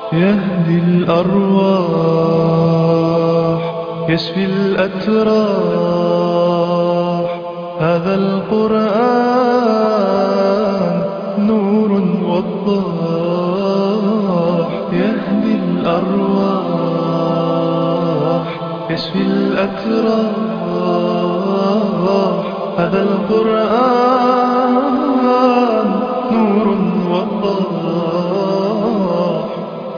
يهدي الأرواح يشفي الأتراح هذا القرآن نور وضاح يهدي الأرواح يشفي الأتراح هذا القرآن نور وضاح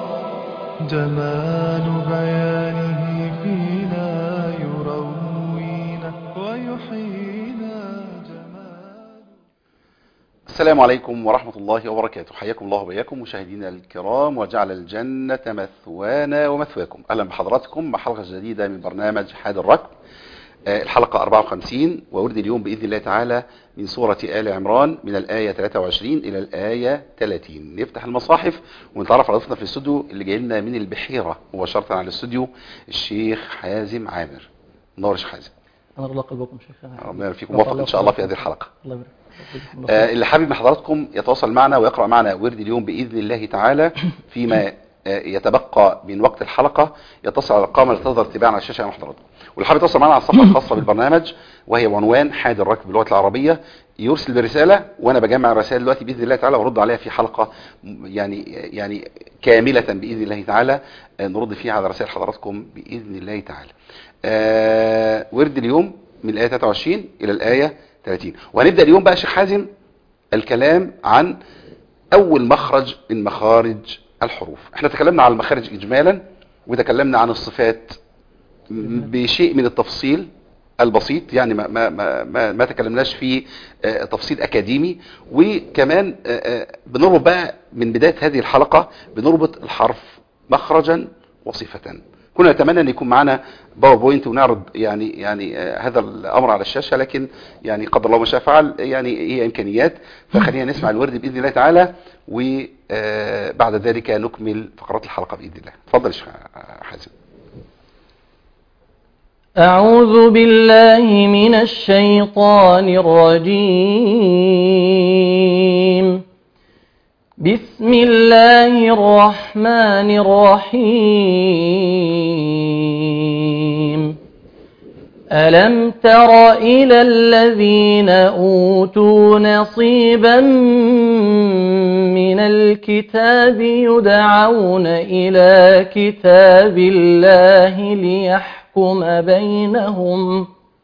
جمال بيانه فينا يروينا ويحيينا جمال السلام عليكم ورحمة الله وبركاته حياكم الله وبياكم مشاهدينا الكرام وجعل الجنة مثوانا ومثواكم أهلا بحضراتكم مع حلقة جديدة من برنامج حاد الركب آه، الحلقة 54 وورد اليوم بإذن الله تعالى من سورة آل عمران من الآية 23 إلى الآية 30 نفتح المصاحف ونتعرف على ضيفنا في الاستوديو اللي جاي لنا من البحيرة مباشرة على الاستوديو الشيخ حازم عامر نور الشيخ حازم أنا الله قلبكم شيخ ربنا يبارك فيكم موفق إن شاء الله في هذه الحلقة الله يبارك فيك. آه، اللي حابب من حضراتكم يتواصل معنا ويقرأ معنا ورد اليوم بإذن الله تعالى فيما آه، يتبقى من وقت الحلقة يتصل على الارقام التي تظهر تباعا على الشاشة أمام حضراتكم واللي حابب يتواصل معنا على الصفحة الخاصة بالبرنامج وهي بعنوان حاد الركب باللغة العربية يرسل برسالة وأنا بجمع الرسائل دلوقتي بإذن الله تعالى وأرد عليها في حلقة م- يعني يعني كاملة بإذن الله تعالى آه، نرد فيها على رسائل حضراتكم بإذن الله تعالى آه، ورد اليوم من الآية 23 إلى الآية 30 وهنبدأ اليوم بقى شيخ حازم الكلام عن أول مخرج من مخارج الحروف احنا تكلمنا عن المخارج إجمالا وتكلمنا عن الصفات م- بشيء من التفصيل البسيط يعني ما ما ما ما, ما تكلمناش في آه، تفصيل اكاديمي وكمان آه، آه، بنربط بقى من بدايه هذه الحلقه بنربط الحرف مخرجا وصفه كنا نتمنى ان يكون معنا باوربوينت ونعرض يعني يعني آه، هذا الامر على الشاشه لكن يعني قدر الله ما شاء فعل يعني هي امكانيات فخلينا نسمع الورد باذن الله تعالى وبعد ذلك نكمل فقرات الحلقه باذن الله اتفضل يا شيخ حازم أعوذ بالله من الشيطان الرجيم بسم الله الرحمن الرحيم ألم تر إلى الذين أوتوا نصيبا من الكتاب يدعون إلى كتاب الله ليحكم بينهم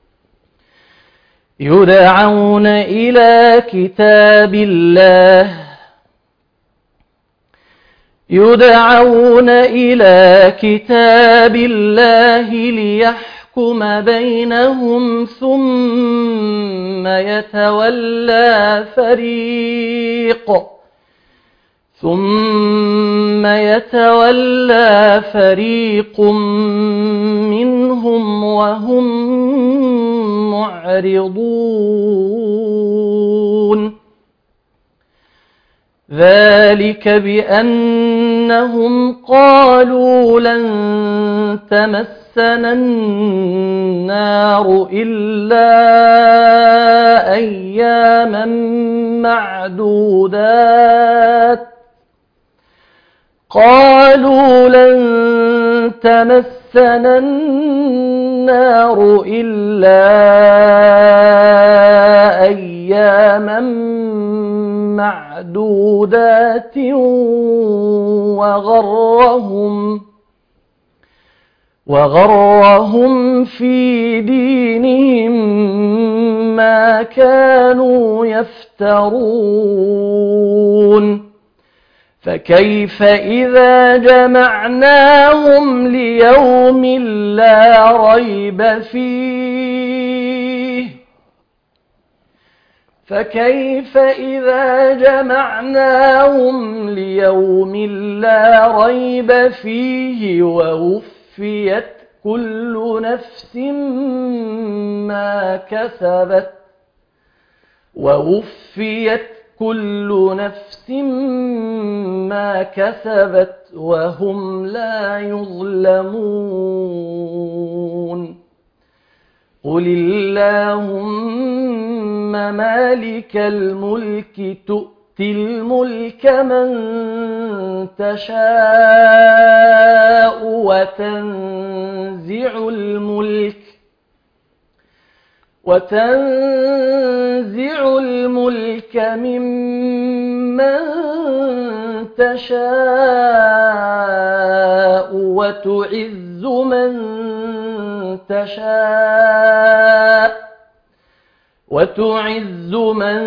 يدعون إلى كتاب الله يدعون إلى كتاب الله ليحكم بينهم ثم يتولى فريق ثم يتولى فريق منهم وهم معرضون ذلك بأنهم قالوا لن تمسنا النار إلا أياما معدودات قالوا لن تمسنا النار إلا أياما معدودات وغرهم وغرهم في دينهم ما كانوا يفترون فكيف إذا جمعناهم ليوم لا ريب فيه فكيف إذا جمعناهم ليوم لا ريب فيه ووفيت كل نفس ما كسبت ووفيت كل نفس ما كسبت وهم لا يظلمون قل اللهم مالك الملك تؤتي الملك من تشاء وتنزع الملك وتنزع الملك ممن تشاء وتعز من تشاء وتعز من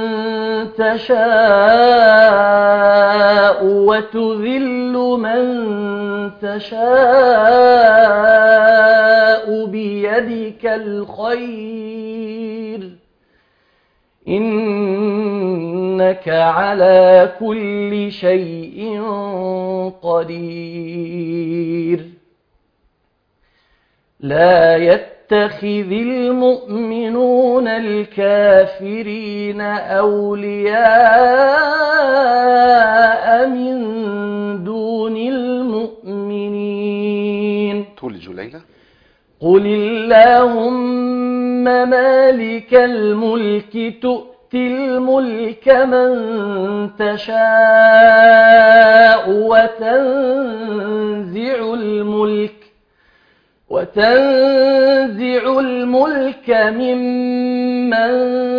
تشاء وتذل من تشاء بيدك الخير إنك على كل شيء قدير لا يتخذ المؤمنون الكافرين أولياء من دون المؤمنين تولج ليلى قل اللهم مالك الملك تؤتي الملك من تشاء وتنزع الملك وتنزع الملك ممن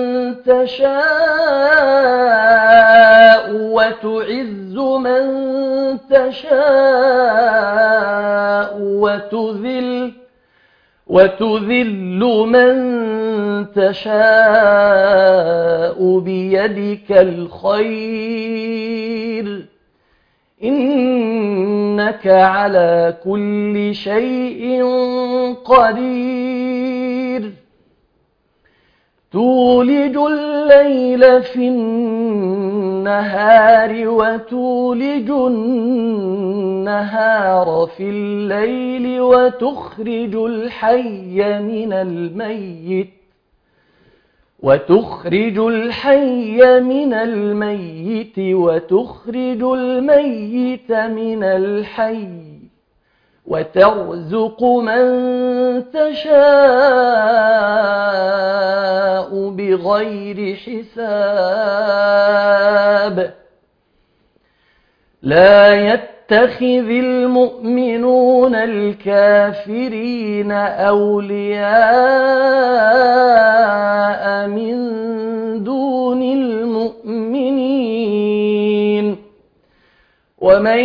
تشاء وتعز من تشاء وتذل وتذل من تشاء بيدك الخير إنك على كل شيء قدير تولج الليل في النهار وتولج النهار في الليل وتخرج الحي من الميت وتخرج الحي من الميت وتخرج الميت من الحي وترزق من تشاء بغير حساب لا يتخذ المؤمنون الكافرين أولياء من دون المؤمنين ومن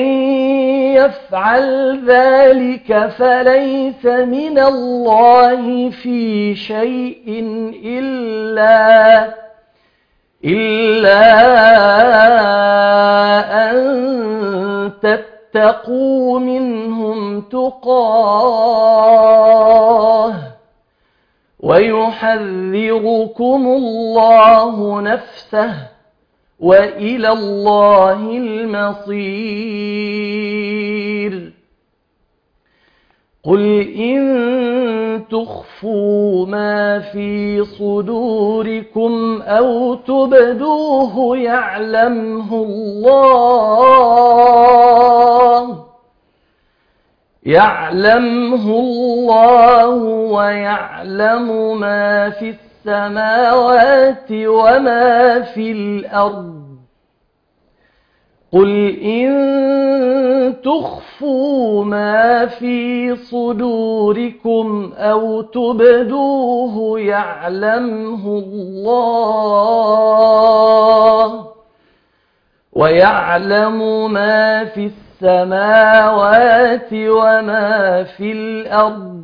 يفعل ذلك فليس من الله في شيء إلا إلا أن تتقوا منهم تقاه ويحذركم الله نفسه وإلى الله المصير قل إن تخفوا ما في صدوركم أو تبدوه يعلمه الله يعلمه الله ويعلم ما في السماوات وما في الأرض قل إن تخفوا ما في صدوركم أو تبدوه يعلمه الله ويعلم ما في السماوات وما في الأرض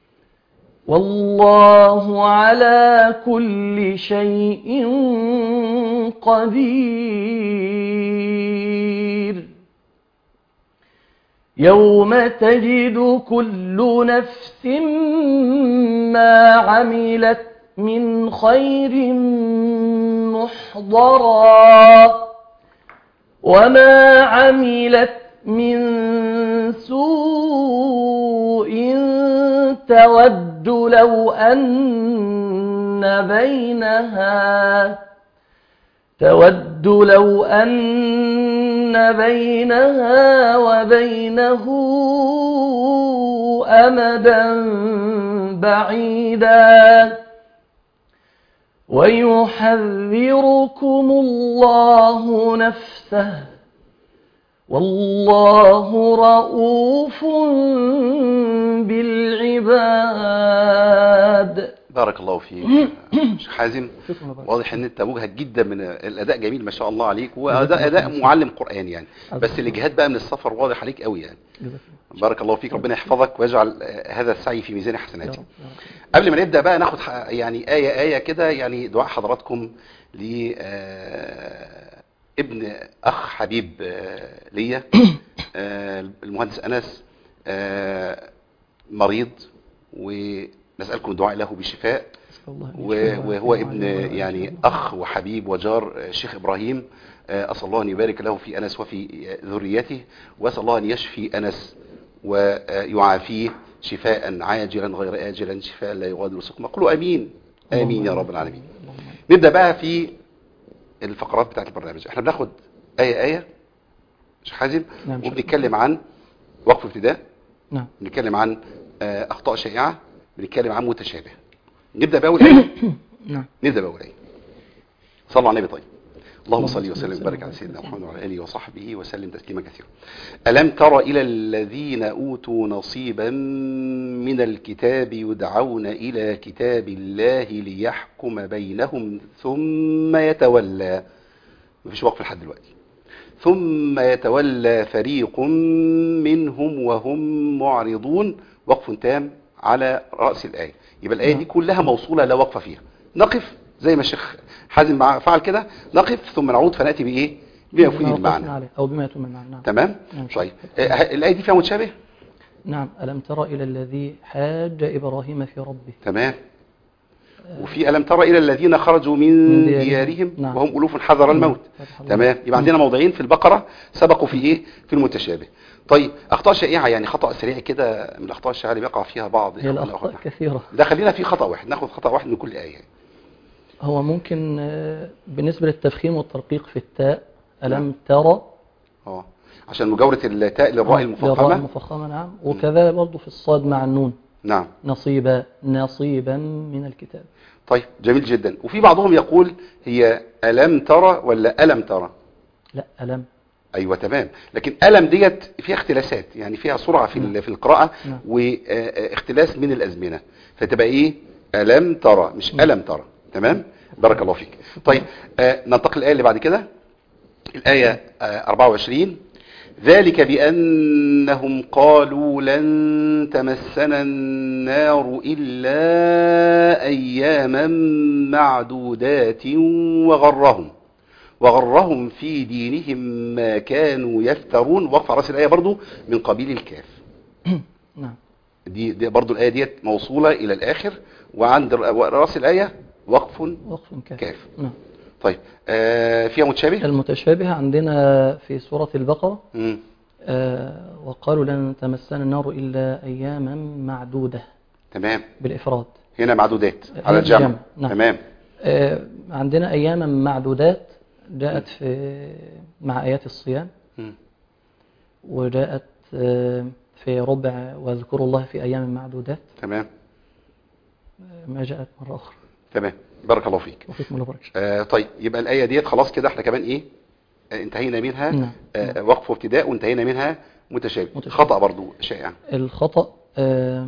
والله على كل شيء قدير يوم تجد كل نفس ما عملت من خير محضرا وما عملت من سوء تود لو أن بينها تود لو أن بينها وبينه أمدا بعيدا ويحذركم الله نفسه والله رؤوف بالعباد بارك الله فيك شيخ حازم واضح ان انت مجهد جدا من الاداء جميل ما شاء الله عليك واداء اداء معلم قران يعني بس الاجهاد بقى من السفر واضح عليك قوي يعني بارك الله فيك ربنا يحفظك ويجعل آه، هذا السعي في ميزان حسناتك قبل ما نبدا بقى ناخد ح- يعني ايه ايه كده يعني دعاء حضراتكم ل آه، ابن اخ حبيب آه، ليا آه، المهندس انس آه، مريض ونسالكم الدعاء له بالشفاء و- وهو ابن يعني اخ وحبيب وجار آه، الشيخ ابراهيم آه، اسال الله ان يبارك له في انس وفي آه، ذريته واسال الله ان يشفي انس ويعافيه شفاء عاجلا غير آجلا شفاء لا يغادر سقما قولوا امين امين يا رب العالمين نبدا بقى في الفقرات بتاعت البرنامج احنا بناخد ايه ايه شيخ حازم نعم، شكراً. وبنتكلم عن وقف ابتداء نعم بنتكلم عن آه، اخطاء شائعه بنتكلم عن متشابه نبدا باول ايه نعم نبدا باول ايه صلوا على النبي طيب اللهم اللهم صل صل وسلم وسلم وبارك على وبارك سيدنا على محمد وعلى اله وصحبه وسلم تسليما كثيرا الم تر الى الذين اوتوا نصيبا من الكتاب يدعون الى كتاب الله ليحكم بينهم ثم يتولى مفيش وقف لحد دلوقتي ثم يتولى فريق منهم وهم معرضون وقف تام على رأس الآية يبقى الآية دي كلها موصولة لا وقف فيها نقف زي ما الشيخ حازم مع- فعل كده نقف ثم نعود فنأتي بإيه بما يفيد وقفنا المعنى عليه أو بما يتم المعنى نعم تمام نعم. طيب آه، الآية دي فيها متشابه نعم ألم تر إلى الذي حاج إبراهيم في ربه تمام وفي ألم تر إلى الذين خرجوا من من ديارهم. ديارهم نعم. وهم ألوف حذر الموت فتح الله. تمام يبقى عندنا موضعين في البقرة سبقوا في إيه في المتشابه طيب أخطاء شائعة يعني خطأ سريع كده من الأخطاء الشائعة اللي بيقع فيها بعض هي إخواننا الأخطاء وأخواتنا. كثيرة ده خلينا في خطأ واحد ناخد خطأ واحد من كل آية هو ممكن آه، بالنسبة للتفخيم والترقيق في التاء ألم ترى اه عشان مجاورة التاء للراء للراء المفخمة المفخمة نعم وكذا برضه في الصاد مع النون نعم نصيبا نصيبا من الكتاب طيب جميل جدا وفي بعضهم يقول هي ألم ترى ولا ألم ترى لا ألم ايوه تمام لكن الم ديت فيها اختلاسات يعني فيها سرعه في ال- في القراءه نعم. واختلاس من الازمنه فتبقى ايه الم ترى مش الم ترى تمام بارك الله فيك طيب آه ننتقل الايه اللي بعد كده الايه آه 24 ذلك بانهم قالوا لن تمسنا النار الا اياما معدودات وغرهم وغرهم في دينهم ما كانوا يفترون وقف على راس الايه برضو من قبيل الكاف نعم دي, دي برضو الايه ديت موصوله الى الاخر وعند ر- راس الايه وقف وقف كاف كاف. نعم طيب آه فيها متشابه المتشابه عندنا في سورة البقرة مم. آه وقالوا لن تمسنا النار إلا أياما معدودة تمام بالإفراد هنا معدودات هنا على الجمع الجمع، نعم. تمام آه عندنا أياما معدودات جاءت في مع آيات الصيام مم. وجاءت آه في ربع واذكروا الله في أيام معدودات تمام آه، ما جاءت مرة أخرى تمام بارك الله فيك وفيكم الله بركة آه طيب يبقى الايه ديت خلاص كده احنا كمان ايه آه انتهينا منها نعم. آه وقف وابتداء وانتهينا منها متشابه, متشابه. خطا برضو شائع الخطأ آه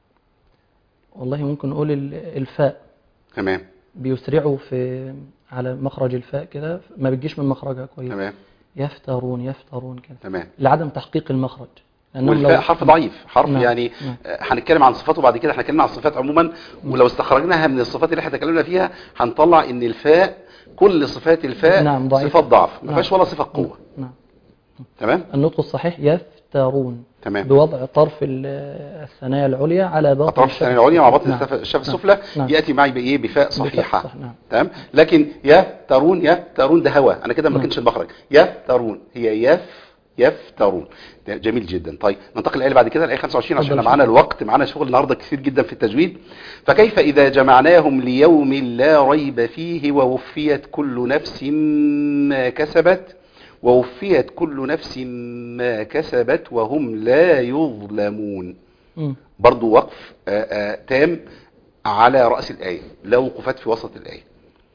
والله ممكن نقول ال- الفاء تمام بيسرعوا في على مخرج الفاء كده ما بتجيش من مخرجها كويس تمام يفترون يفترون كده تمام لعدم تحقيق المخرج لأنهم والفاء لو- حرف ضعيف حرف نعم، يعني نعم. آه، هنتكلم عن صفاته بعد كده احنا اتكلمنا عن الصفات عموما ولو استخرجناها من الصفات اللي احنا اتكلمنا فيها هنطلع ان الفاء كل صفات الفاء نعم، ضعيفة. صفات ضعف ما نعم. فيهاش ولا صفه قوه نعم تمام النطق الصحيح يفترون تمام بوضع طرف ال- الثنايا العليا على باطن اطراف الثانيه العليا مع باطن نعم. الشفه الشفة نعم. السفلى نعم. ياتي معي بايه بفاء صحيحه صح، نعم. تمام لكن يفترون يفترون ده هوا انا كده ما نعم. كنتش المخرج يفترون هي يف يفترون ده جميل جدا طيب ننتقل الايه اللي بعد كده الايه 25 عشان اتفضل. معانا الوقت معانا شغل النهارده كتير جدا في التجويد فكيف اذا جمعناهم ليوم لا ريب فيه ووفيت كل نفس ما كسبت ووفيت كل نفس ما كسبت وهم لا يظلمون مم. برضو وقف آآ آآ تام على رأس الآية لا وقفات في وسط الآية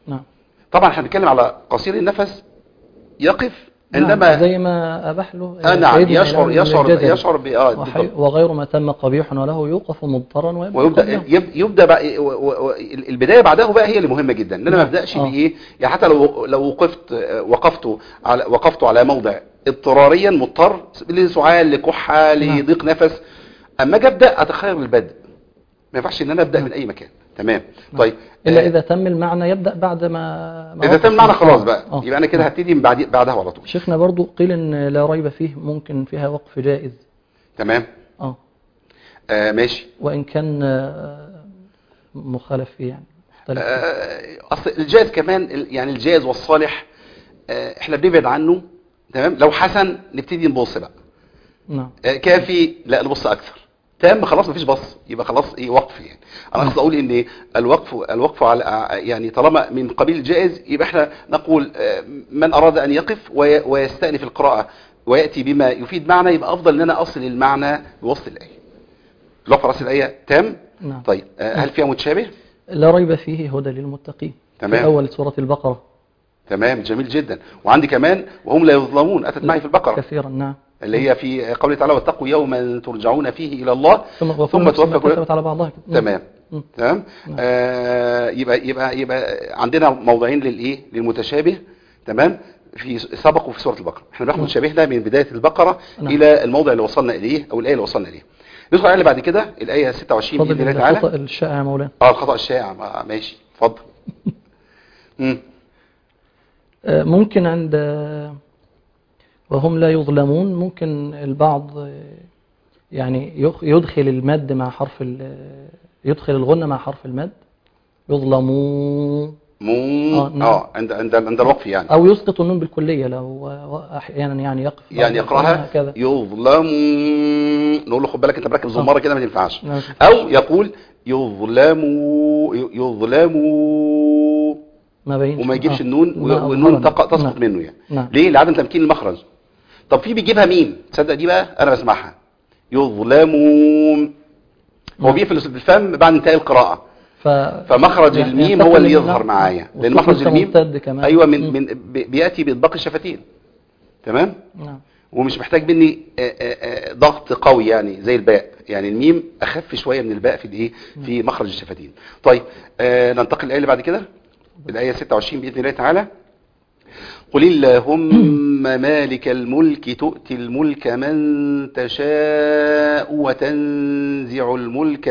نعم طبعا احنا بنتكلم على قصير النفس يقف نعم، عندما زي ما أباح له آه نعم سيدنا يشعر إمام يشعر الجزري. يشعر ب اه وحي- بالضبط. وغير ما تم قبيح وله يوقف مضطرا ويبقى ويبدا قبيح. يب- يبدا بقى و- و- و- البدايه بعدها بقى هي اللي مهمه جدا ان انا ما نعم. ابداش آه. بايه يعني حتى لو لو وقفت وقفت على وقفت على موضع اضطراريا مضطر لسعال لكحه نعم. لضيق نفس اما اجي ابدا اتخير البدء ما ينفعش ان انا ابدا من اي مكان تمام طيب إلا آه، إذا تم المعنى يبدأ بعد ما ما اذا وقف تم معنا فيه. خلاص بقى آه. يبقى انا كده نعم. هبتدي من بعد بعدها على طول شيخنا برضو قيل إن لا ريب فيه ممكن فيها وقف جائز تمام آه آه ماشي وإن كان آه، مخالف فيه يعني مختلف فيه. آه، اصل الجائز كمان ال- يعني الجائز والصالح آه، احنا بنبعد عنه تمام لو حسن نبتدي نبص بقى نعم آه، كافي لا نبص اكثر تام خلاص مفيش بص يبقى خلاص ايه وقف يعني انا قصدي اقول ان الوقف الوقف على آه، يعني طالما من قبيل الجائز يبقى احنا نقول آه، من اراد ان يقف وي- ويستأنف القراءة ويأتي بما يفيد معنى يبقى افضل ان انا اصل المعنى بوسط الايه الوقف على راس الايه تام نعم طيب آه، هل فيها متشابه لا ريب فيه هدى للمتقين تمام. في أول سورة البقرة تمام جميل جدا وعندي كمان وهم لا يظلمون اتت معي في البقره كثيرا نعم اللي هي في قوله تعالى واتقوا يوما ترجعون فيه الى الله ثم ثم ثم توفى كل- كتبت على بعضها تمام مم. تمام نعم. آه يبقى يبقى يبقى عندنا موضعين للايه للمتشابه تمام في سبقوا في سوره البقره احنا بناخد نعم. متشابهنا من بدايه البقره نعم. الى الموضع اللي وصلنا اليه او الايه اللي وصلنا اليها ندخل على اللي بعد كده الايه 26 باذن فضل الله تعالى الخطأ الشائع يا مولانا اه الخطا الشائع ما- ماشي اتفضل مم. آه، ممكن عند آه، وهم لا يظلمون ممكن البعض آه، يعني يخ- يدخل المد مع حرف ال- آه، يدخل الغنة مع حرف المد يظلمون مو آه، نعم. اه عند عند عند الوقف يعني أو يسقط النون بالكلية لو آه، أحيانا يعني يقف بعض يعني يقراها هكذا يظلمون نقول له خد بالك انت مركب زماره كده ما تنفعش نعم. او يقول يظلموا يظلموا ما بينش وما يجيبش آه. النون ما والنون أظهرنا. تق- تسقط نعم. منه يعني نعم ليه لعدم تمكين المخرج طب في بيجيبها مين تصدق دي بقى انا بسمعها يظلمون هو نعم. بيقفل بالفم بعد انتهاء القراءه ف... فمخرج يعني الميم ينتقل هو اللي من- يظهر نعم. معايا لان والصوت مخرج لسه الميم ممتد كمان ايوه من مم. من بي- بياتي باطباق الشفتين تمام نعم ومش محتاج مني آه، آه، آه، ضغط قوي يعني زي الباء يعني الميم اخف شويه من الباء في الايه في مخرج الشفتين طيب آه، ننتقل للايه اللي بعد كده الايه 26 باذن الله تعالى قل اللهم مالك الملك تؤتي الملك من تشاء وتنزع الملك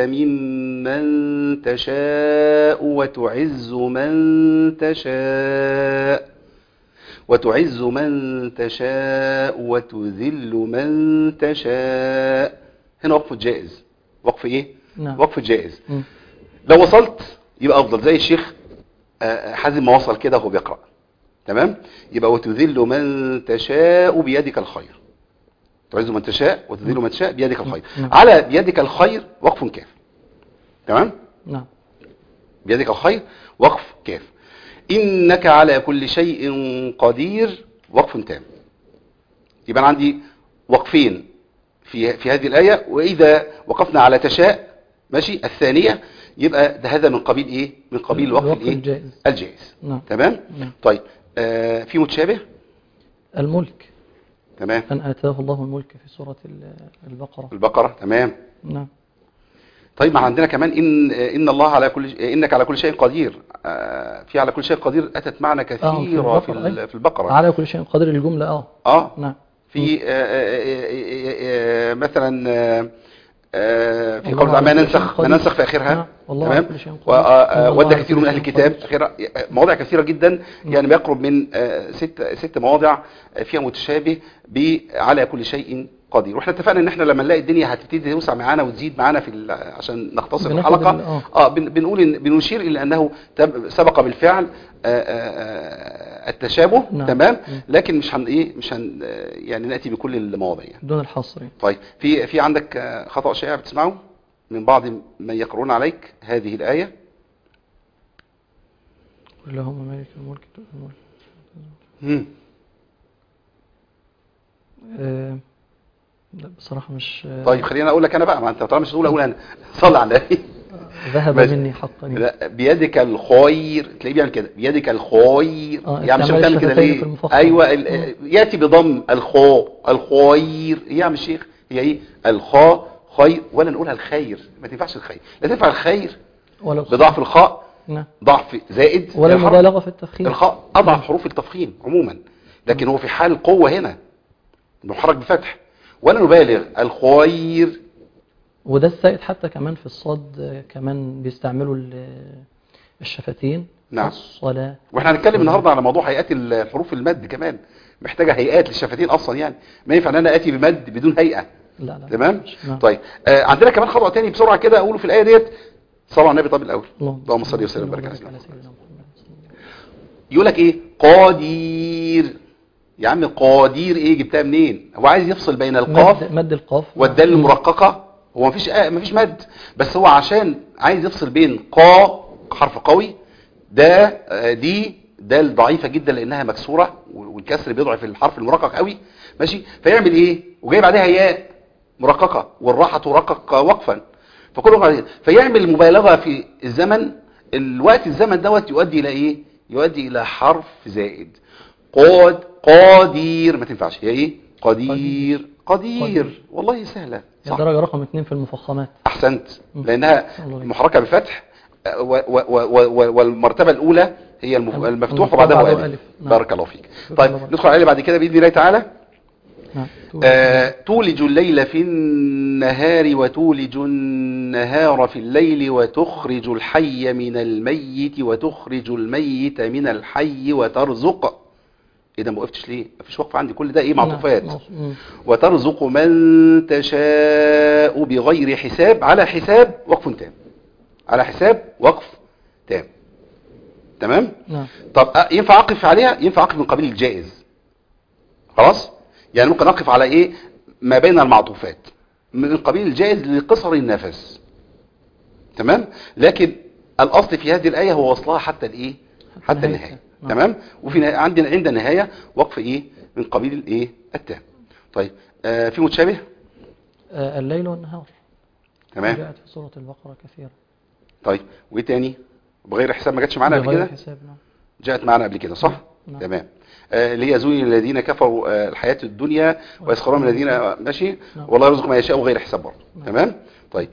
ممن تشاء وتعز من تشاء وتعز من تشاء وتذل من تشاء هنا وقف جائز وقف ايه نعم وقف جائز مم. لو وصلت يبقى افضل زي الشيخ آه، حازم ما وصل كده وهو بيقرا تمام يبقى وتذل من تشاء بيدك الخير تعز من تشاء وتذل من تشاء بيدك الخير نعم. على بيدك الخير وقف كاف تمام نعم بيدك الخير وقف كاف إنك على كل شيء قدير وقف تام يبقى أنا عندي وقفين في في هذه الآية وإذا وقفنا على تشاء ماشي الثانية يبقى ده هذا من قبيل إيه من قبيل الوقف الوقف الإيه الجائز الجائز نعم تمام نعم. طيب آه في متشابه الملك تمام أن آتاه الله الملك في سورة ال- البقرة البقرة تمام نعم طيب ما عندنا كمان ان ان الله على كل انك على كل شيء قدير آه في على كل شيء قدير اتت معنا كثيرا في البقرة، ال- أيوة. في البقره على كل شيء قدر الجملة اه اه نعم في آه، آه، آه، آه، مثلا آه، آه، في والله قول على ما كل ننسخ شيء ما قدير. ننسخ في اخرها نعم، والله على تمام كل شيء قدير. و- آه، والله ود على كثير كل من اهل شيء الكتاب قدير. اخرها آه، مواضع كثيره جدا يعني ما يقرب من آه، ست ست مواضع آه، فيها متشابه ب على كل شيء قدير واحنا اتفقنا ان احنا لما نلاقي الدنيا هتبتدي توسع معانا وتزيد معانا في ال- عشان نختصر بناخد الحلقه ال- آه. اه بن- بنقول إن بنشير الى انه تب- سبق بالفعل آه، آه، آه، التشابه نعم. تمام مم. لكن مش هن ايه مش هن آه، يعني ناتي بكل المواضيع دون الحصر يعني. طيب في في عندك آه، خطأ شائع بتسمعه من بعض من يقرؤون عليك هذه الآية قل اللهم مالك الملك تؤتي الملك مم. آه، لا بصراحة مش آه، طيب خلينا اقول لك انا بقى ما انت طالما مش هتقول اقول انا صلي على النبي ذهب ماشي. مني حقا لا بيدك الخير تلاقيه بيعمل كده بيدك الخير آه، يا عم الشيخ استعمال بتعمل كده الشفتين ليه في المفخم. ايوه ال- ياتي بضم الخاء الخير ايه يا عم الشيخ هي ايه الخاء خير ولا نقولها الخير ما تنفعش الخير لا تنفع الخير ولا الخ- بضعف الخاء نعم ضعف زائد ولا الحرف. المبالغة في التفخيم الخاء اضعف حروف التفخيم عموما لكن هو في حال قوه هنا محرك بفتح ولا نبالغ الخير وده السائد حتى كمان في الصاد آه، كمان بيستعملوا ال- الشفتين نعم. الصلاة واحنا هنتكلم النهارده على موضوع هيئات الحروف المد كمان محتاجه هيئات للشفتين اصلا يعني ما ينفع ان انا اتي بمد بدون هيئه لا لا تمام نعم. طيب آه عندنا كمان خطوه تاني بسرعه كده اقوله في الايه ديت صلوا على النبي طب الاول اللهم صل وسلم وبارك على سيدنا سيدنا محمد يقول لك ايه قادير يا عم قادير ايه جبتها منين هو عايز يفصل بين القاف مد, مد القاف والدال المرققه هو مفيش آه مفيش مد بس هو عشان عايز يفصل بين قا حرف قوي ده آه، دي دال ضعيفه جدا لانها مكسوره والكسر بيضعف الحرف المرقق قوي ماشي فيعمل ايه وجاي بعدها ياء مرققه والراحه ترقق وقفا فكل واحد- فيعمل مبالغه في الزمن الوقت الزمن دوت يؤدي الى ايه يؤدي الى حرف زائد قاد قادير ما تنفعش هي ايه قدير قدير قدير. والله سهله هي صح درجة رقم اثنين في المفخمات احسنت مم. لانها الله عليك. محركه بفتح آه، و- و- و- و- والمرتبه الاولى هي المف- الم- المفتوح المفتوح وبعدها بعده الف ألف. نعم. بارك الله فيك شكرا طيب الله بارك. ندخل عليه بعد كده باذن الله تعالى نعم آه، تولج الليل في النهار وتولج النهار في الليل وتخرج الحي من الميت وتخرج الميت من الحي وترزق ايه ده ما وقفتش ليه مفيش وقف عندي كل ده ايه معطوفات نعم. مم. وترزق من تشاء بغير حساب على حساب وقف تام على حساب وقف تام تمام نعم طب أه، ينفع اقف عليها ينفع اقف من قبيل الجائز خلاص يعني ممكن اقف على ايه ما بين المعطوفات من قبيل الجائز لقصر النفس تمام لكن الاصل في هذه الايه هو وصلها حتى الايه حتى النهاية. النهايه نعم. تمام وفي نه- عندنا عند النهايه وقف ايه من قبيل الايه التام طيب آه في متشابه آه، الليل والنهار تمام جاءت في سورة البقرة كثيرا طيب وايه تاني بغير حساب ما جاتش معانا قبل بغير كده حساب نعم جاءت معنا قبل كده صح نعم. تمام آه، اللي هي زوي الذين كفروا آه، الحياة الدنيا ويسخرون من الذين آه، ماشي نعم. والله يرزق ما يشاء وغير حساب برضه نعم. تمام طيب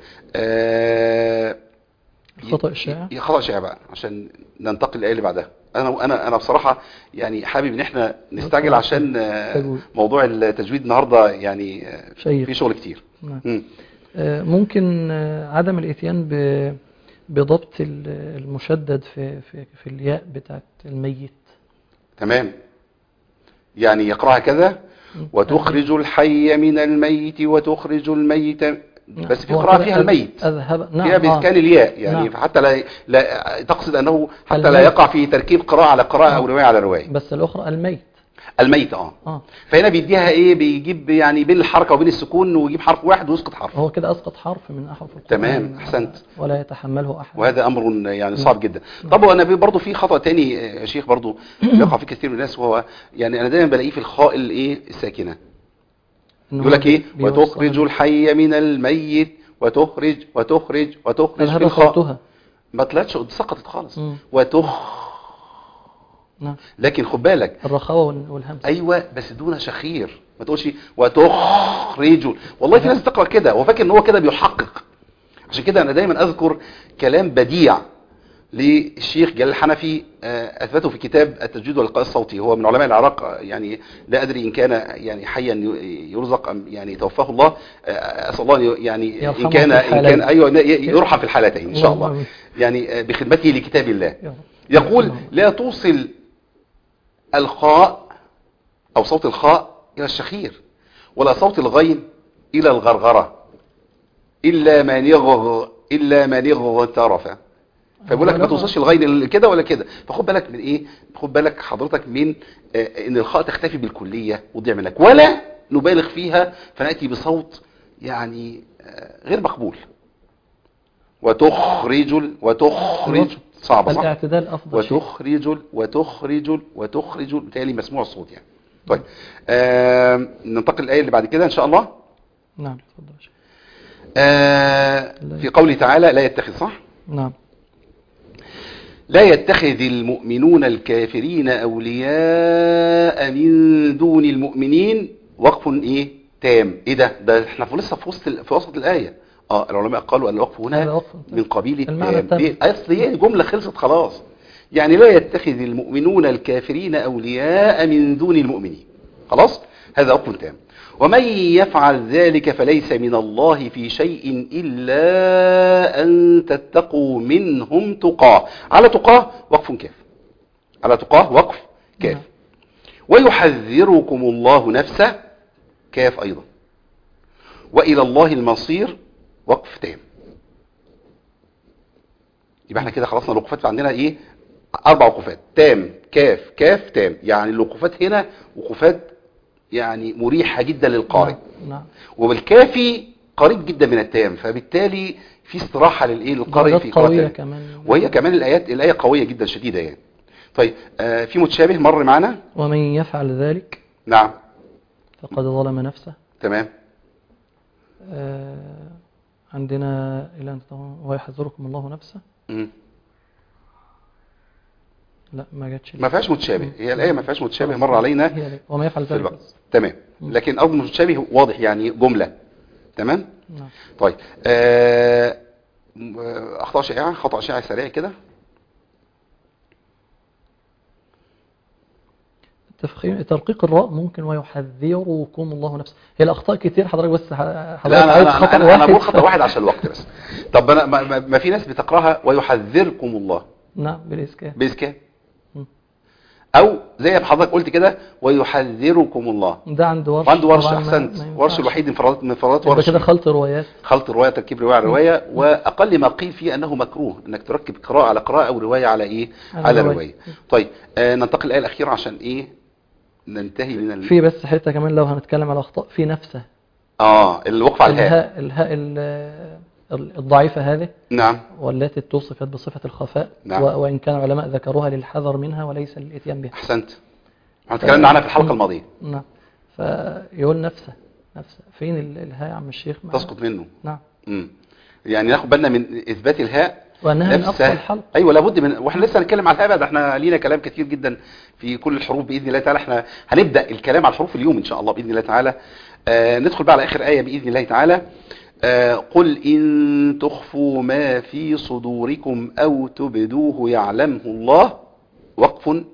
آه، الخطأ الشائع ي- خطأ شائع بقى عشان ننتقل للآية اللي بعدها انا انا انا بصراحة يعني حابب ان احنا نستعجل عشان آه، تجويد. موضوع التجويد النهارده يعني آه، شيق في شغل كتير نعم. مم. آه، ممكن آه، عدم الاتيان ب- بضبط ال- المشدد في في في الياء بتاعت الميت تمام يعني يقرأها كذا وتخرج الحي من الميت وتخرج الميت بس في هو قراءة كده فيها أذ- الميت أذهب نعم فيها آه. بإسكان الياء يعني نعم. حتى لا, لا تقصد أنه حتى لا الميت. يقع في تركيب قراءة على قراءة أو آه. رواية على رواية بس الأخرى الميت الميت اه اه فهنا بيديها ايه بيجيب يعني بين الحركة وبين السكون ويجيب حرف واحد ويسقط حرف هو كده أسقط حرف من أحرف القرآن تمام، أحسنت. ولا يتحمله أحد وهذا امر يعني صعب جدا طب وانا برضه في خطا تاني يا شيخ برضه يقع فيه كثير من الناس وهو يعني انا دايما بلاقيه في الخاء الايه الساكنه إن يقول هو لك ايه بيوصل- وتخرج الحي من الميت وتخرج وتخرج وتخرج أذهب في الخاء صوتها ما طلعتش سقطت خالص مم. وتخ نعم لكن خد بالك الرخاوة وال- والهمس ايوه بس دون شخير ما تقولش وتخرج والله في ناس تقرا كده هو فاكر ان هو كده بيحقق عشان كده انا دايما اذكر كلام بديع للشيخ جلال الحنفي آه، اثبته في كتاب التجويد واللقاء الصوتي هو من علماء العراق آه، يعني لا ادري ان كان يعني حيا ي- يرزق ام يعني توفاه الله آه، اسال الله أن ي- يعني ان يرحمه كان في ان كان الحالين. ايوه ي- يرحم في الحالتين ان شاء اللهم الله آمين. يعني آه، بخدمته لكتاب الله يا رب. يقول اللهم. لا توصل الخاء او صوت الخاء الى الشخير ولا صوت الغين الى الغرغره الا من يغغ الا من اغترف فبيقول لك ما توصلش الغين كده ولا كده فخد بالك من ايه خد بالك حضرتك من آه، ان الخاء تختفي بالكليه وتضيع منك ولا نبالغ فيها فناتي بصوت يعني آه، غير مقبول وتخرج ال- وتخرج صعبه صح الاعتدال أفضل شيء وتخرج ال- وتخرج ال- وتخرج ال- بالتالي مسموع الصوت يعني طيب آم، ننتقل للآية اللي بعد كده إن شاء الله نعم تفضل يا شيخ. آه في قوله تعالى لا يتخذ صح نعم لا يتخذ المؤمنون الكافرين أولياء من دون المؤمنين وقف ايه تام ايه ده ده احنا في لسه في وسط ال- في وسط الآية اه العلماء قالوا ان الوقف هذا هنا وقف من قبيل المعنى التام التام. ايه اصل هي جملة خلصت خلاص يعني لا يتخذ المؤمنون الكافرين أولياء من دون المؤمنين خلاص هذا وقف تام ومن يفعل ذلك فليس من الله في شيء إلا أن تتقوا منهم تقاه على تقاه وقف كاف على تقاه وقف كاف نعم. ويحذركم الله نفسه كاف أيضا وإلى الله المصير وقف تام يبقى احنا كده خلصنا الوقوفات عندنا ايه اربع وقوفات تام كاف كاف تام يعني الوقوفات هنا وقوفات يعني مريحة جدا للقارئ نعم. نعم وبالكافي قريب جدا من التام فبالتالي في استراحة للايه للقارئ درجات في قوية قراءته كمان وهي كمان الايات الايه قويه جدا شديده يعني طيب آه في متشابه مر معانا ومن يفعل ذلك نعم فقد ظلم نفسه تمام آه، عندنا إلى أن تطغوا ويحذركم الله نفسه مم. لا ما جاتش ما فيهاش متشابه هي الايه ما فيهاش متشابه مر علينا هي دي. وما يفعل في ذلك الوقت تمام لكن قصد متشابه واضح يعني جمله تمام نعم طيب آه م- آه، اخطاء شائعه خطا شائع سريع كده تفخيم ترقيق الراء ممكن ويحذركم الله نفسه هي الأخطاء كتير حضرتك بس ح- لا حضرتك انا عايز انا خطأ انا, أنا واحد بقول خطا واحد عشان الوقت بس طب انا ما, ما- ما في ناس بتقراها ويحذركم الله نعم بالإسكان باسكان مم. او زي ما حضرتك قلت كده ويحذركم الله ده عند ورش وعنده ورش طبعاً ما- احسنت ما ينفعش. ورش الوحيد انفرادات من انفرادات يبقى ورش كده خلط روايات خلط الروايه تركيب روايه على روايه واقل ما قيل فيه انه مكروه انك تركب قراءه على قراءه او روايه على ايه على على رواية. روايه طيب آه ننتقل الايه الاخيره عشان ايه ننتهي من ال... في بس حتة كمان لو هنتكلم على أخطاء في نفسه اه الوقف على الهاء الهاء الهاء ال- ال- الضعيفة هذه نعم والتي توصفت بصفة الخفاء نعم. و- وإن كان العلماء ذكروها للحذر منها وليس للإتيان بها احسنت احنا اتكلمنا عنها في الحلقه الماضيه نعم فيقول نفسه نفسه فين ال- الهاء يا عم الشيخ معنا؟ تسقط منه نعم امم يعني ناخد بالنا من اثبات الهاء وأنها من أقصى نفسها الحلق ايوه لابد من واحنا لسه هنتكلم على الهاء بقى ده احنا لينا كلام كتير جدا في كل الحروف باذن الله تعالى احنا هنبدا الكلام على الحروف اليوم ان شاء الله باذن الله تعالى آه ندخل بقى على اخر ايه باذن الله تعالى آه قل ان تخفوا ما في صدوركم او تبدوه يعلمه الله وقف آه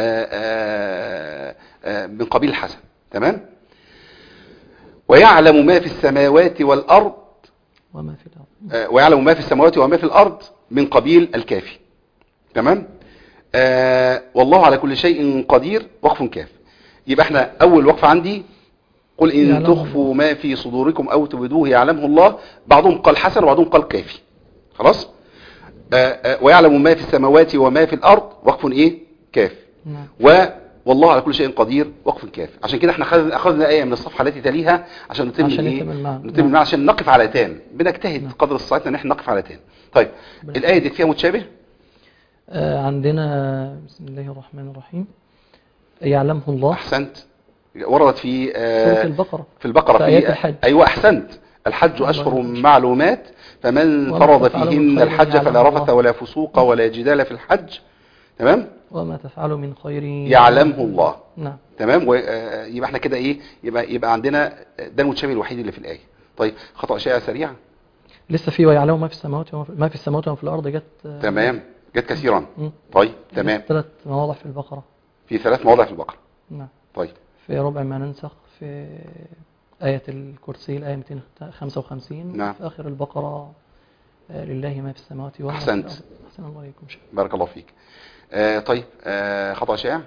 آه آه من قبيل الحسن تمام ويعلم ما في السماوات والارض وما في الأرض آه، ويعلم ما في السماوات وما في الأرض من قبيل الكافي تمام آه والله على كل شيء قدير وقف كاف يبقى احنا أول وقف عندي قل إن يعلمه تخفوا ما في صدوركم أو تبدوه يعلمه الله بعضهم قال حسن وبعضهم قال كافي خلاص آه آه ويعلم ما في السماوات وما في الأرض وقف إيه كاف نعم و والله على كل شيء قدير وقف كاف عشان كده احنا خذ- اخذنا آية من الصفحة التي تليها عشان نتم عشان الايه يتم المعنى. نتم نعم. المعنى عشان نقف على تام بنجتهد قدر استطاعتنا ان احنا نقف على تام طيب الآية دي فيها متشابه آه، عندنا بسم الله الرحمن الرحيم يعلمه الله احسنت وردت في سورة آه البقرة في البقرة في في آيات الحج. ايوه احسنت الحج اشهر الله. معلومات فمن وما فرض تفعلوا من فيهن خير الحج يعلمه فلا رفث الله. ولا فسوق ولا جدال في الحج تمام وما تفعلوا من خير يعلمه الله نعم تمام ويبقى احنا كده ايه يبقى يبقى عندنا ده المتشابه الوحيد اللي في الآية طيب خطأ شائع سريع لسه في ويعلم ما في السماوات وما في, ما في السماوات وما في الأرض جت آه، تمام جت كثيرا مم. طيب تمام ثلاث مواضع في البقرة في ثلاث مواضع في البقرة نعم طيب في ربع ما ننسخ في آية الكرسي الآية 255 نعم. في آخر البقرة آه، لله ما في السماوات وما أحسنت. في الأرض أحسن الله إليكم شيء بارك الله فيك آه طيب آه خطأ شائع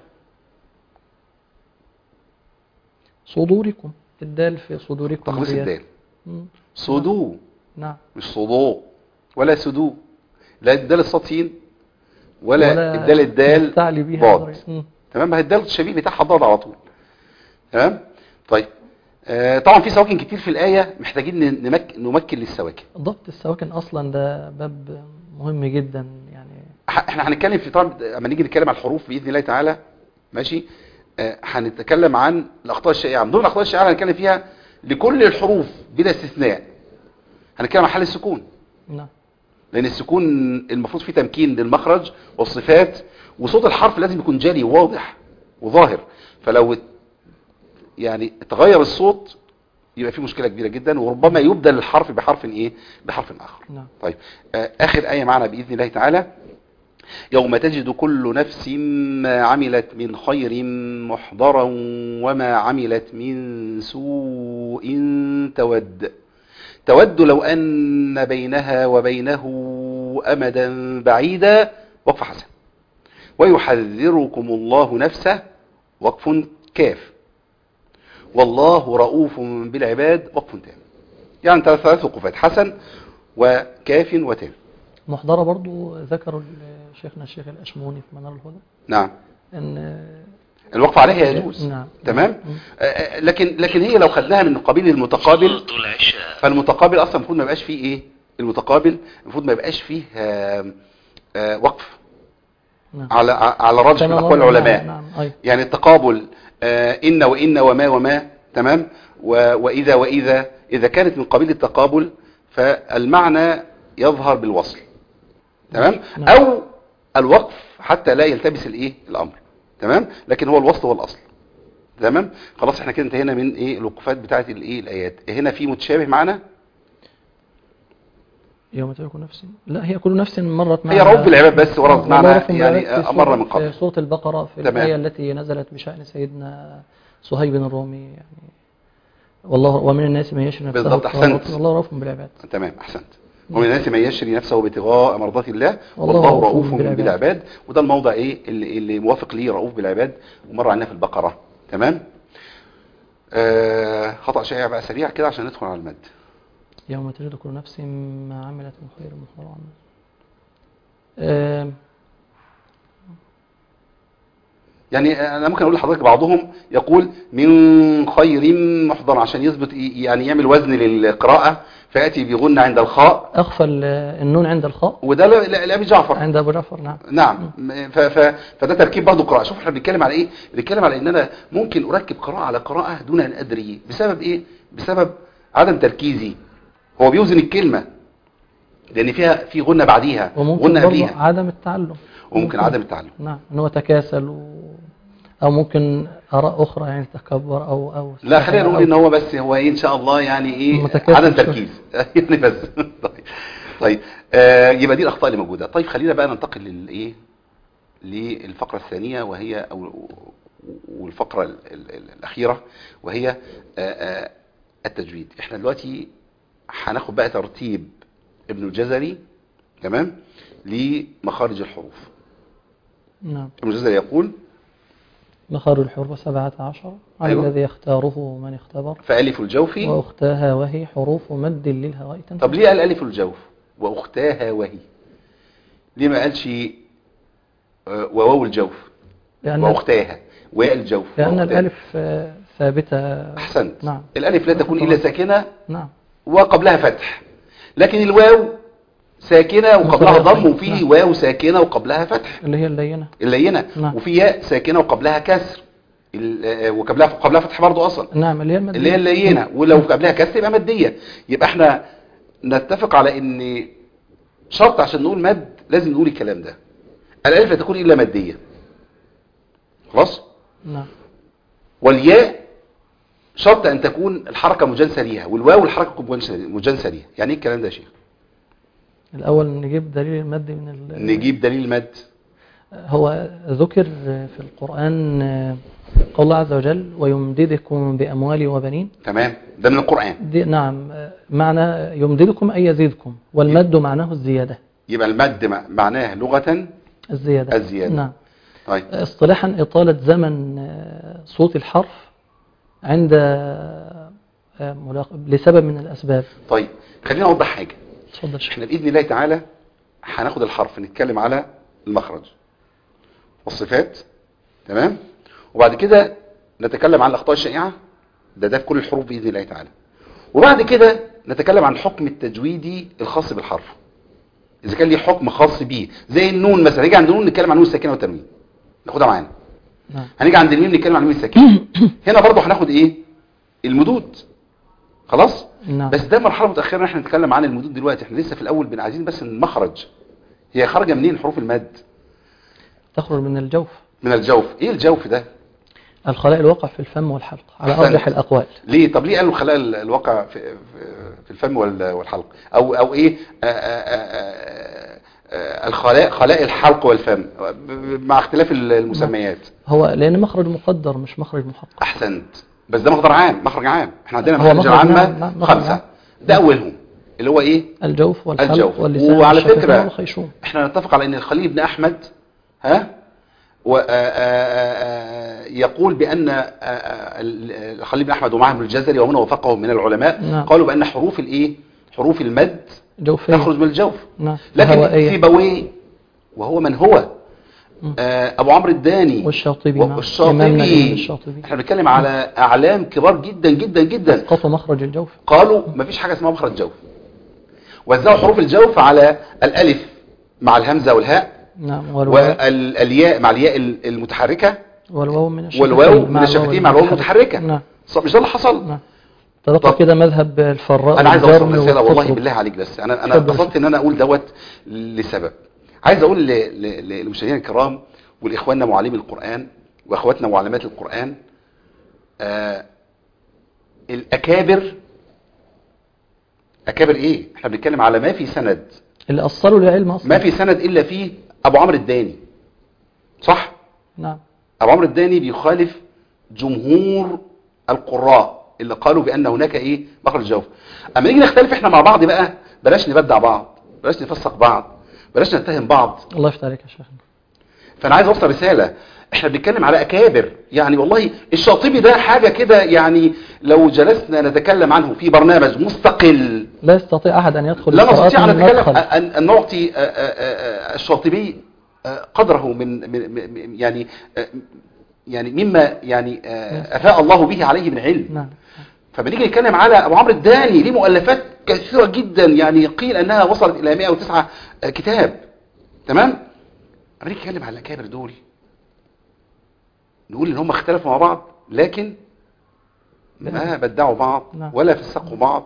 صدوركم الدال في صدوركم تخليص ديت. الدال مم. صدو نعم مش صدو ولا سدو لا الدال الصاد سين ولا, الدال الدال يستعلي بها ضاد مم. تمام ما هي الدال الشبيه بتاعها ضاد على طول تمام طيب آه طبعا في سواكن كتير في الآية محتاجين ن- نمك نمكن للسواكن ضبط السواكن أصلا ده باب مهم جدا يعني ح- احنا هنتكلم في طبعا لما نيجي نتكلم عن الحروف باذن الله تعالى ماشي آه، هنتكلم عن الاخطاء الشائعه من ضمن الاخطاء الشائعه اللي هنتكلم فيها لكل الحروف بلا استثناء هنتكلم عن حال السكون نعم لان السكون المفروض فيه تمكين للمخرج والصفات وصوت الحرف لازم يكون جلي وواضح وظاهر فلو يعني تغير الصوت يبقى في مشكلة كبيرة جدا وربما يبدل الحرف بحرف ايه بحرف اخر نعم طيب آه، اخر آية معنا بإذن الله تعالى يوم تجد كل نفس ما عملت من خير محضرا وما عملت من سوء تود تود لو أن بينها وبينه أمدا بعيدا وقف حسن ويحذركم الله نفسه وقف كاف والله رؤوف بالعباد وقف تام يعني ثلاث ثلاث وقفات حسن وكاف وتام محضرة برضو ذكروا ال- شيخنا الشيخ الأشموني في منار الهدى نعم أن الوقف عليها يجوز نعم. تمام مم. آه، آه، لكن لكن هي لو خدناها من قبيل المتقابل فالمتقابل اصلا المفروض ما يبقاش فيه ايه المتقابل المفروض ما يبقاش فيه آه، آه، وقف نعم على على رجح من كما اقوال مر- العلماء نعم نعم أي يعني التقابل آه، إن وإن وما وما تمام و- وإذا وإذا إذا كانت من قبيل التقابل فالمعنى يظهر بالوصل تمام نعم. أو الوقف حتى لا يلتبس الإيه الأمر تمام لكن هو الوصل هو الأصل تمام خلاص احنا كده انتهينا من ايه الوقفات بتاعت الايه الايات هنا في متشابه معنا يوم تكون نفس لا هي كل نفس مرت هي معنا رؤوف بالعباد بس وردت والله معنا رؤوف يعني بالعباد في آه، مرة سورة- من قبل. في سورة البقرة في تمام. الآية التي نزلت بشأن سيدنا صهيب الرومي يعني والله ومن الناس من يشري نفسه بالضبط، أحسنت. والله رؤوف بالعباد تمام احسنت ومن الناس من يشري نفسه ابتغاء مرضات الله والله والله رؤوف رؤوف بالعباد. بالعباد وده الموضع ايه اللي, اللي موافق ليه رؤوف بالعباد ومر علينا في البقره تمام آه خطا شائع بقى سريع كده عشان ندخل على المد يوم تجد كل نفس ما عملت من خير محضر عنه آم، يعني انا ممكن اقول لحضرتك بعضهم يقول من خير محضر عشان يثبت يعني يعمل وزن للقراءه فياتي بغنى عند الخاء أخفى ال- النون عند الخاء وده ل- ل- لابي جعفر عند أبو جعفر نعم نعم ف ف فده تركيب برضه قراءة شوف احنا بنتكلم على ايه بنتكلم على ان انا ممكن اركب قراءة على قراءة دون ان ادري بسبب ايه بسبب عدم تركيزي هو بيوزن الكلمة لان فيها في غنة بعديها وممكن غنة برضه قبليها عدم التعلم وممكن عدم التعلم نعم ان هو تكاسل و... او ممكن اراء اخرى يعني تكبر او او لا خلينا أو- نقول ان هو بس هو ايه ان شاء الله يعني ايه متكاسل عدم شوية. تركيز يعني بس طيب طيب آه يبقى دي الاخطاء اللي موجوده طيب خلينا بقى ننتقل للايه للفقره الثانيه وهي او والفقره ال- ال- ال- الاخيره وهي آه آه التجويد احنا دلوقتي هناخد بقى ترتيب ابن الجزري تمام لمخارج الحروف نعم ابن الجزري يقول مخارج الحروف سبعة عشر على أيوة. الذي يختاره من اختبر فالف الجوف واختاها وهي حروف مد للهواء تنفذ طب ليه قال الف الجوف واختاها وهي ليه ما قالش آه، وواو الجوف لان واختاها وياء الجوف لان وأختاها. الالف آه، ثابته احسنت نعم الالف لا تكون الا ساكنه نعم وقبلها فتح لكن الواو ساكنه وقبلها وقبلها ضم فتح. وفي نعم. واو ساكنه وقبلها فتح اللي هي اللينه اللينه نعم. وفي ياء ساكنه وقبلها كسر ال- آه، وقبلها قبلها فتح برضه اصلا نعم اللي هي المد اللي هي اللينه ولو قبلها كسر يبقى ماديه يبقى احنا نتفق على ان شرط عشان نقول مد لازم نقول الكلام ده الالف لا تكون الا ماديه خلاص نعم والياء شرط ان تكون الحركه مجانسه ليها والواو الحركه مجانسه مجانسه ليها يعني ايه الكلام ده يا شيخ الاول نجيب دليل المد من ال... نجيب دليل المد هو ذكر في القرآن قول الله عز وجل ويمددكم بأموال وبنين تمام ده من القران دي نعم معنى يمددكم أي يزيدكم والمد معناه الزيادة يبقى المد مع- معناه لغه الزيادة الزيادة. نعم طيب اصطلاحا إطالة زمن آه، صوت الحرف عند آه، ملاق- لسبب من الأسباب طيب خلينا اوضح حاجه تفضل شيخ احنا باذن الله تعالى هناخد الحرف نتكلم على المخرج والصفات تمام وبعد كده نتكلم عن الاخطاء الشائعه ده ده في كل الحروف باذن الله تعالى وبعد كده نتكلم عن الحكم التجويدي الخاص بالحرف اذا كان ليه حكم خاص بيه زي النون مثلا نيجي عند النون نتكلم عن النون الساكنه والتنوين ناخدها معانا نعم هنيجي عند الميم نتكلم عن الميم الساكنه هنا برضو هناخد ايه المدود خلاص نعم. بس ده مرحله متاخره احنا نتكلم عن المدود دلوقتي احنا لسه في الاول بن عايزين بس المخرج هي خارجه منين حروف المد تخرج من الجوف من الجوف ايه الجوف ده الخلاء الواقع في الفم والحلق على أحسنت. أرجح الأقوال ليه طب ليه قالوا خلاء ال- الواقع في في- في الفم وال- والحلق او او ايه آه، آه، آه، آه، الخلاء خلاء الحلق والفم ب- ب- مع اختلاف ال- المسميات هو لأن مخرج مقدر مش مخرج محقق احسنت بس ده مخرج عام مخرج عام احنا عندنا هو مخارج مخرج العامه نعم، نعم، مخرج خمسه عام. ده اولهم اللي هو ايه الجوف والحلق الجوف واللسان وعلى والشفتين فكره والخيشوم احنا نتفق على ان الخليل بن احمد ها و آه، آه، آه، يقول بان آه، آه، الخليل بن احمد ومعه ابن الجزري ومن وافقهم من العلماء نعم. قالوا بان حروف الايه حروف المد جوفية تخرج من الجوف نعم لكن هوائية. سيبويه وهو من هو مم. آه، ابو عمرو الداني والشاطبي نعم. إمامنا والشاطبي الإمام الشاطبي احنا بنتكلم على اعلام كبار جدا جدا جدا اسقطوا مخرج الجوف قالوا مفيش حاجه اسمها مخرج جوف وزعوا حروف الجوف على الالف مع الهمزه والهاء نعم والواو والياء مع الياء المتحركه والواو من الشفتين والواو من مع الشفتين مع الواو المتحركه نعم صح مش ده اللي حصل نعم تبقى طب- كده مذهب الفراء انا عايز اوصل والجرم رساله والله والقطر. بالله عليك بس انا انا اتفضل. قصدت ان انا اقول دوت لسبب عايز اقول ل- ل- للمشاهدين الكرام ولاخواننا معلمي القران واخواتنا معلمات القران آه الاكابر اكابر ايه احنا بنتكلم على ما في سند اللي أصلوا للعلم أصلا ما في سند الا فيه ابو عمرو الداني صح نعم ابو عمرو الداني بيخالف جمهور القراء اللي قالوا بان هناك ايه مخرج جوف اما نيجي نختلف احنا مع بعض بقى بلاش نبدع بعض بلاش نفسق بعض بلاش نتهم بعض الله يفتح عليك يا شيخ فانا عايز اوصل رساله احنا بنتكلم على اكابر يعني والله الشاطبي ده حاجه كده يعني لو جلسنا نتكلم عنه في برنامج مستقل لا يستطيع أحد أن يدخل لا القراءات نستطيع ان من نتكلم مدخل. ان أن نعطي آه، آه، آه، الشاطبي آه، قدره من من- من- يعني آه، يعني مما يعني آه، افاء الله به عليه من علم نعم فبنيجي نتكلم على ابو عمرو الداني ليه مؤلفات كثيره جدا يعني قيل انها وصلت الى 109 كتاب تمام اما نيجي نتكلم على الاكابر دول نقول ان هم اختلفوا مع بعض لكن ما بدعوا بعض نعم. ولا فسقوا بعض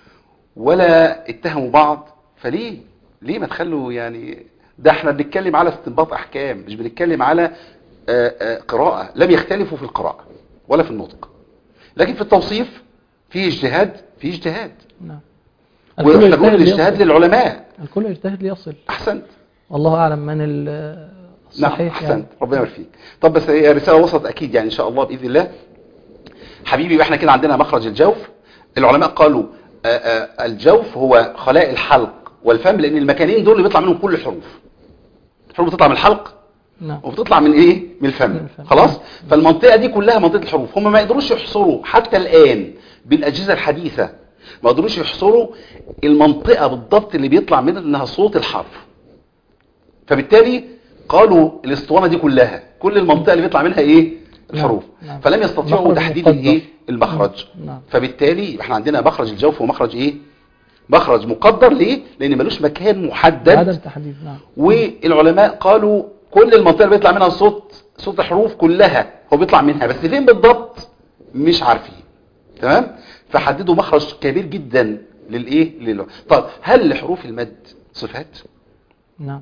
ولا اتهموا بعض فليه ليه ما تخلوا يعني ده احنا بنتكلم على استنباط احكام مش بنتكلم على آه، آه، قراءة لم يختلفوا في القراءة ولا في النطق لكن في التوصيف في اجتهاد في اجتهاد نعم واحنا الكل بنقول يجتهد الاجتهاد ليصل. للعلماء الكل يجتهد ليصل احسنت والله أعلم من ال- نعم الصحيح احسنت يعني ربنا يبارك فيك طب بس هي رساله وصلت اكيد يعني ان شاء الله باذن الله حبيبي يبقى احنا كده عندنا مخرج الجوف العلماء قالوا آه، آه، الجوف هو خلاء الحلق والفم لان المكانين دول اللي بيطلع منهم كل الحروف الحروف بتطلع من الحلق نعم وبتطلع من ايه من الفم من الفم. خلاص فالمنطقه دي كلها منطقه الحروف هم ما يقدروش يحصروا حتى الان بالاجهزه الحديثه ما يقدروش يحصروا المنطقه بالضبط اللي بيطلع منها صوت الحرف فبالتالي قالوا الاسطوانه دي كلها كل المنطقه اللي بيطلع منها ايه الحروف نعم. فلم يستطيعوا مخرج تحديد مقدر. الايه المخرج نعم فبالتالي يبقى احنا عندنا مخرج الجوف ومخرج ايه مخرج مقدر ليه لان ملوش مكان محدد عدم تحديد نعم والعلماء قالوا كل المنطقه اللي بيطلع منها صوت صوت الحروف كلها هو بيطلع منها بس فين بالضبط مش عارفين تمام فحددوا مخرج كبير جدا للايه لل... طب هل لحروف المد صفات نعم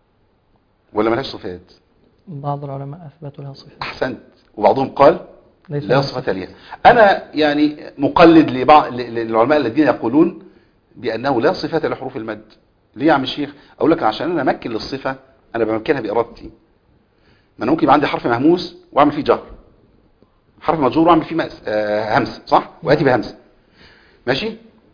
ولا ملهاش صفات بعض العلماء أثبتوا لها صفة احسنت وبعضهم قال ليس لا لها صفة لها انا يعني مقلد لبعض ل- للعلماء الذين يقولون بانه لا صفة لحروف المد ليه يا عم الشيخ اقول لك عشان انا امكن للصفة انا بمكنها بارادتي ما انا ممكن يبقى عندي حرف مهموس واعمل فيه جر حرف مجرور واعمل فيه مأس... آه همس صح واتي بهمس ماشي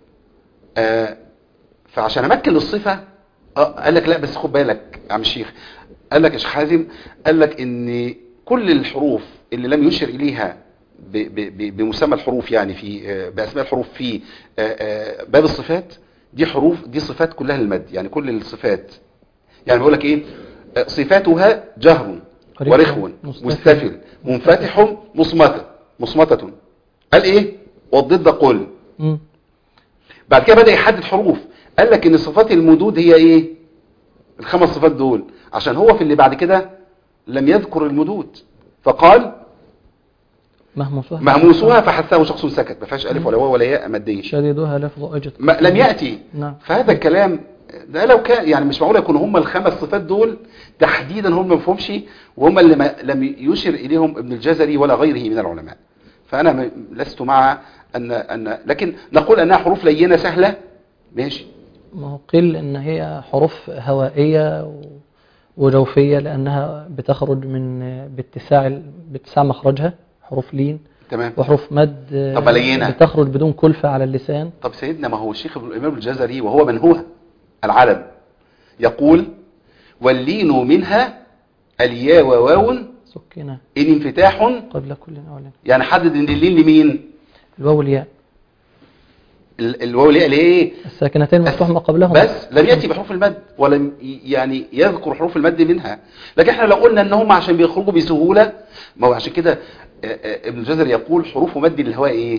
آه فعشان امكن للصفة آه قال لك لا بس خد بالك يا عم الشيخ قال لك يا شيخ حازم قال لك ان كل الحروف اللي لم يشر اليها ب- ب- ب- بمسمى الحروف يعني في آه، باسماء الحروف في آه، آه، باب الصفات دي حروف دي صفات كلها للمد يعني كل الصفات يعني بيقول لك ايه آه، صفاتها جهر رخو، ورخو مستفل، مستفل منفتح مصمتة مصمتة قال ايه والضد قل مم. بعد كده بدأ يحدد حروف قال لك ان صفات المدود هي ايه الخمس صفات دول عشان هو في اللي بعد كده لم يذكر المدود فقال مهموسها مهموسها فحثه شخص سكت ما فيهاش الف ولا واو ولا ياء ماديه شديدها لفظ أجد ما لم ياتي نعم فهذا الكلام ده لو كان يعني مش معقول يكونوا هم الخمس صفات دول تحديدا هم ما مفهومش وهم اللي ما لم يشر اليهم ابن الجزري ولا غيره من العلماء فانا م- لست مع ان ان لكن نقول انها حروف لينه سهله ماشي ما هو قيل ان هي حروف هوائية و- وجوفية لانها بتخرج من باتساع ال- باتساع مخرجها حروف لين تمام وحروف مد طب لينة. بتخرج بدون كلفة على اللسان طب سيدنا ما هو الشيخ ابن الامام الجزري وهو من هو العلم يقول واللين منها الياء وواو سكنة ان انفتاح قبل كل أول يعني حدد ان اللين لمين الواو والياء ال- الواو ليه ليه الساكنتين مفتوح ما قبلهم بس لم يأتي بحروف المد ولم ي- يعني يذكر حروف المد منها لكن احنا لو قلنا ان هم عشان بيخرجوا بسهولة ما هو عشان كده آه، آه، ابن الجزر يقول حروف مد للهواء ايه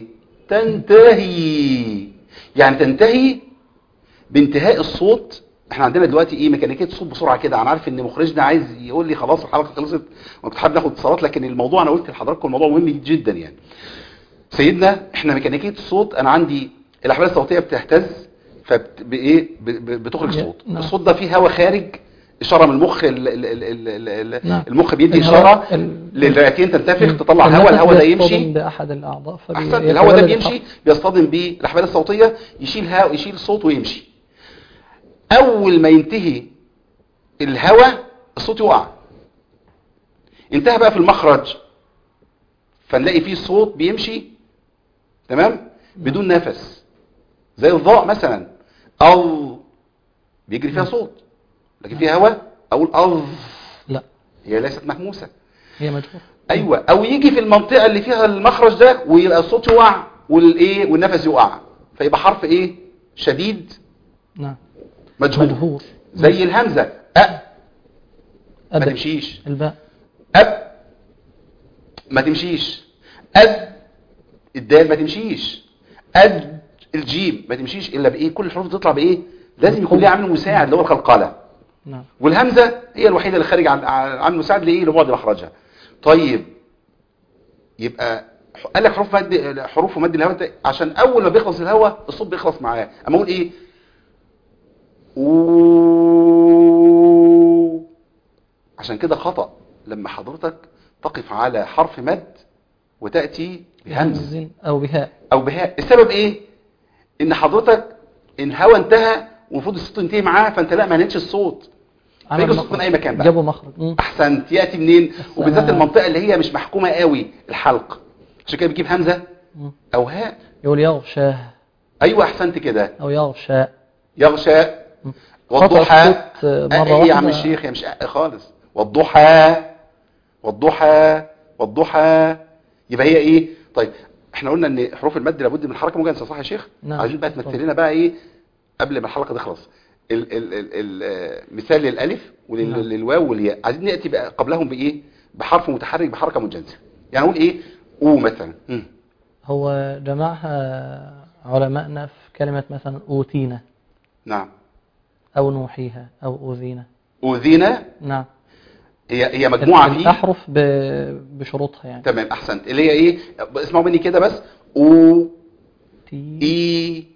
تنتهي يعني تنتهي بانتهاء الصوت احنا عندنا دلوقتي ايه ميكانيكيه الصوت بسرعه كده انا عارف ان مخرجنا عايز يقول لي خلاص الحلقه خلصت وكنت حابب ناخد اتصالات لكن الموضوع انا قلت لحضراتكم الموضوع مهم جدا يعني سيدنا احنا ميكانيكيه الصوت انا عندي الاحبال الصوتيه بتهتز فبايه بتخرج يا- صوت نعم. الصوت ده فيه هواء خارج اشاره من المخ ال- ال- ال- ال- ال- نعم. المخ بيدي الهواء اشاره ال- للرئتين تنتفخ مم. تطلع النفس هواء الهواء ده بيصطدم يمشي بأحد الأعضاء فبي- احسن الهواء ده يتولد بيمشي الحرف. بيصطدم بالاحبال الصوتيه يشيل هواء يشيل الصوت ويمشي اول ما ينتهي الهواء الصوت يقع انتهى بقى في المخرج فنلاقي فيه صوت بيمشي تمام بدون نفس زي الضاء مثلا او بيجري فيها صوت لكن فيها هواء اقول اظ لا هي ليست مهموسه هي مجهور ايوه او يجي في المنطقه اللي فيها المخرج ده ويبقى الصوت يقع والايه والنفس يقع فيبقى حرف ايه شديد نعم مجهور مجهور زي الهمزه أ ما أدب تمشيش الباء أب ما تمشيش أد الدال ما تمشيش أد الجيم ما تمشيش إلا بإيه كل الحروف تطلع بإيه لازم يكون ليها عامل مساعد اللي هو القلقلة نعم والهمزة هي الوحيدة اللي خارج عن عن عن مساعد لإيه لبعد مخرجها طيب يبقى ح- قال لك حروف مد حروف مد الهواء ده عشان اول ما بيخلص الهواء الصوت بيخلص معاه اما اقول ايه أوووو. عشان كده خطأ لما حضرتك تقف على حرف مد وتأتي بهمز بهمز أو بهاء او بهاء السبب ايه ان حضرتك الهواء انتهى والمفروض الصوت ينتهي معاه فانت لا ما نهتش الصوت عمل فيجي الصوت مخرج. من اي مكان بقى جابوا مخرج مم. احسنت ياتي منين بس وبالذات أنا- المنطقه اللي هي مش محكومه قوي الحلق عشان كده بتجيب همزه مم. او هاء يقول يغشاه ايوه احسنت كده أو يغشى يغشى مم. والضحى خطأ الصوت مرة آه، ايه يا عم واحدة. الشيخ يا مش آه خالص والضحى والضحى والضحى يبقى هي ايه طيب احنا قلنا ان حروف المد لابد من حركه مجانسه صح يا شيخ نعم. عايزين بقى تمثل لنا بقى ايه قبل ما الحلقه تخلص ال ال ال ال آه، مثال للالف نعم. وللواو والياء عايزين ناتي بقى قبلهم بايه بحرف متحرك بحركه مجانسه يعني نقول ايه او مثلا مم. هو جمعها علماءنا في كلمة مثلا أوتينا نعم أو نوحيها أو أوذينا اوذينا نعم هي هي مجموعه فيه الأحرف ب- بشروطها يعني تمام احسنت اللي هي ايه اسمعوا مني كده بس او تي اي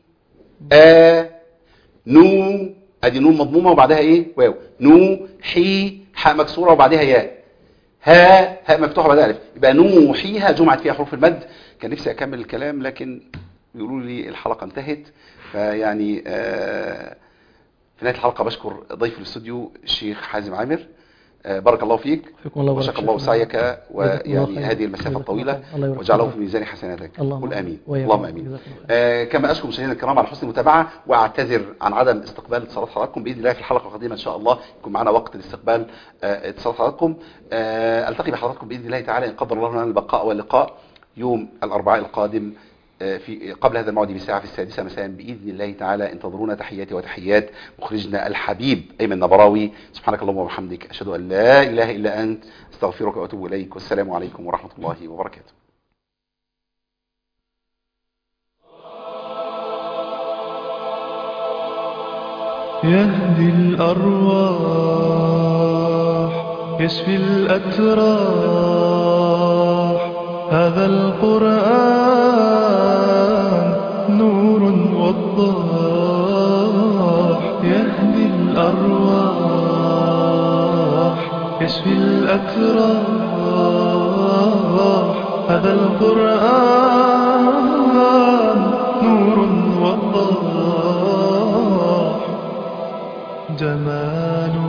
ا نو ادي نون مضمومه وبعدها ايه واو نو حي حاء مكسوره وبعدها ياء ها هاء مفتوحه وبعدها الف يبقى نوحيها جمعت فيها حروف المد كان نفسي اكمل الكلام لكن بيقولوا لي الحلقه انتهت فيعني آه في نهايه الحلقه بشكر ضيف الاستوديو الشيخ حازم عامر آه بارك الله فيك فيكم الله وشكر وبارك الله فيكم. سعيك جزاكم الله ويعني خير. هذه المسافه جزاكم الله الطويله خير. الله يبارك وجعله فيك. في ميزان حسناتك اللهم قل امين وإياكم. اللهم امين جزاكم الله خير. آه كما اشكر مشاهدينا الكرام على حسن المتابعه واعتذر عن عدم استقبال اتصالات حضراتكم باذن الله في الحلقه القادمه ان شاء الله يكون معنا وقت لاستقبال آه اتصالات حضراتكم آه التقي بحضراتكم باذن الله تعالى ان قدر الله لنا البقاء واللقاء يوم الاربعاء القادم آه، في قبل هذا الموعد بساعة في السادسة مساء بإذن الله تعالى انتظرونا تحياتي وتحيات مخرجنا الحبيب أيمن نبراوي سبحانك اللهم وبحمدك أشهد أن لا إله إلا أنت استغفرك وأتوب إليك والسلام عليكم ورحمة الله وبركاته يهدي الأرواح يشفي الأتراح هذا القرآن نور وضاح يهدي الأرواح يشفي الأتراح هذا القرآن نور وضاح جمال